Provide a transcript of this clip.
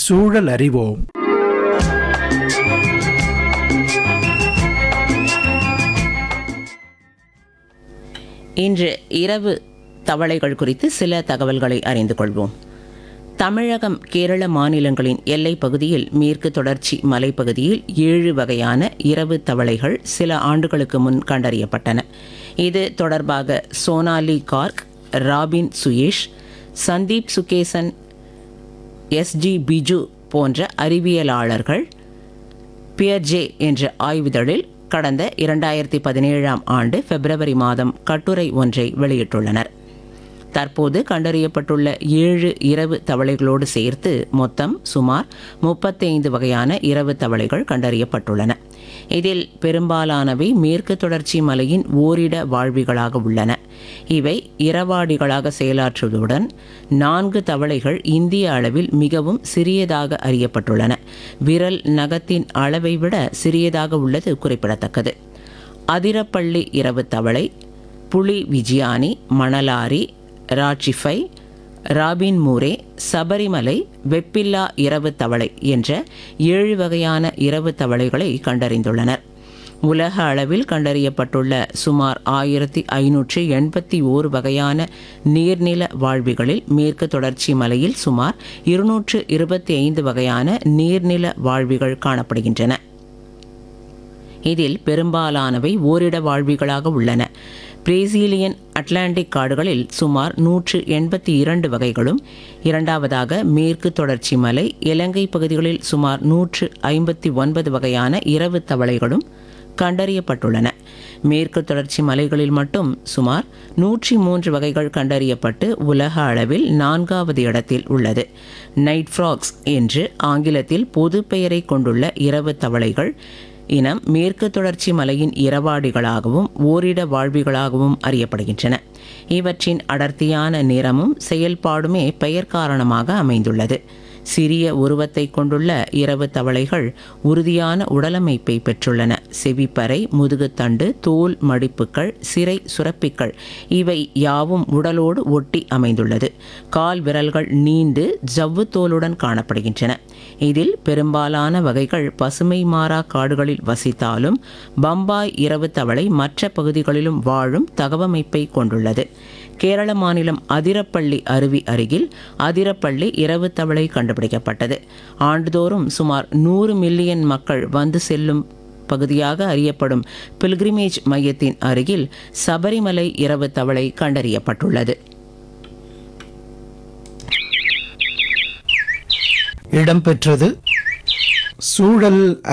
சூழல் அறிவோம் இன்று இரவு தவளைகள் குறித்து சில தகவல்களை அறிந்து கொள்வோம் தமிழகம் கேரள மாநிலங்களின் எல்லைப் பகுதியில் மேற்கு தொடர்ச்சி மலைப்பகுதியில் ஏழு வகையான இரவு தவளைகள் சில ஆண்டுகளுக்கு முன் கண்டறியப்பட்டன இது தொடர்பாக சோனாலி கார்க் ராபின் சுயேஷ் சந்தீப் சுகேசன் எஸ்ஜி பிஜு போன்ற அறிவியலாளர்கள் பியர்ஜே என்ற ஆய்விதழில் கடந்த இரண்டாயிரத்தி பதினேழாம் ஆண்டு பிப்ரவரி மாதம் கட்டுரை ஒன்றை வெளியிட்டுள்ளனர் தற்போது கண்டறியப்பட்டுள்ள ஏழு இரவு தவளைகளோடு சேர்த்து மொத்தம் சுமார் முப்பத்தைந்து வகையான இரவு தவளைகள் கண்டறியப்பட்டுள்ளன இதில் பெரும்பாலானவை மேற்கு தொடர்ச்சி மலையின் ஓரிட வாழ்விகளாக உள்ளன இவை இரவாடிகளாக செயலாற்றுவதுடன் நான்கு தவளைகள் இந்திய அளவில் மிகவும் சிறியதாக அறியப்பட்டுள்ளன விரல் நகத்தின் அளவை விட சிறியதாக உள்ளது குறிப்பிடத்தக்கது அதிரப்பள்ளி இரவு தவளை புலி விஜயானி மணலாரி ராட்சிஃபை ராபின் மூரே சபரிமலை வெப்பில்லா இரவு தவளை என்ற ஏழு வகையான இரவு தவளைகளை கண்டறிந்துள்ளனர் உலக அளவில் கண்டறியப்பட்டுள்ள சுமார் ஆயிரத்தி ஐநூற்றி எண்பத்தி ஓரு வகையான நீர்நில வாழ்விகளில் மேற்கு தொடர்ச்சி மலையில் சுமார் இருநூற்று இருபத்தி ஐந்து வகையான நீர்நில வாழ்விகள் காணப்படுகின்றன இதில் பெரும்பாலானவை ஓரிட வாழ்விகளாக உள்ளன பிரேசிலியன் அட்லாண்டிக் காடுகளில் சுமார் நூற்று எண்பத்தி இரண்டு வகைகளும் இரண்டாவதாக மேற்கு தொடர்ச்சி மலை இலங்கை பகுதிகளில் சுமார் நூற்று ஐம்பத்தி ஒன்பது வகையான இரவு தவளைகளும் கண்டறியப்பட்டுள்ளன மேற்கு தொடர்ச்சி மலைகளில் மட்டும் சுமார் நூற்றி மூன்று வகைகள் கண்டறியப்பட்டு உலக அளவில் நான்காவது இடத்தில் உள்ளது நைட் ஃப்ராக்ஸ் என்று ஆங்கிலத்தில் பொது பெயரை கொண்டுள்ள இரவு தவளைகள் இனம் மேற்கு தொடர்ச்சி மலையின் இரவாடிகளாகவும் ஓரிட வாழ்விகளாகவும் அறியப்படுகின்றன இவற்றின் அடர்த்தியான நிறமும் செயல்பாடுமே பெயர் காரணமாக அமைந்துள்ளது சிறிய உருவத்தை கொண்டுள்ள இரவு தவளைகள் உறுதியான உடலமைப்பை பெற்றுள்ளன செவிப்பறை முதுகுத்தண்டு தோல் மடிப்புகள் சிறை சுரப்பிகள் இவை யாவும் உடலோடு ஒட்டி அமைந்துள்ளது கால் விரல்கள் நீண்டு ஜவ்வு தோலுடன் காணப்படுகின்றன இதில் பெரும்பாலான வகைகள் பசுமை மாறா காடுகளில் வசித்தாலும் பம்பாய் இரவு தவளை மற்ற பகுதிகளிலும் வாழும் தகவமைப்பை கொண்டுள்ளது கேரள மாநிலம் அதிரப்பள்ளி அருவி அருகில் அதிரப்பள்ளி இரவு தவளை கண்டுபிடிக்கப்பட்டது ஆண்டுதோறும் சுமார் நூறு மில்லியன் மக்கள் வந்து செல்லும் பகுதியாக அறியப்படும் பில்கிரிமேஜ் மையத்தின் அருகில் சபரிமலை இரவு தவளை கண்டறியப்பட்டுள்ளது இடம்பெற்றது சூழல்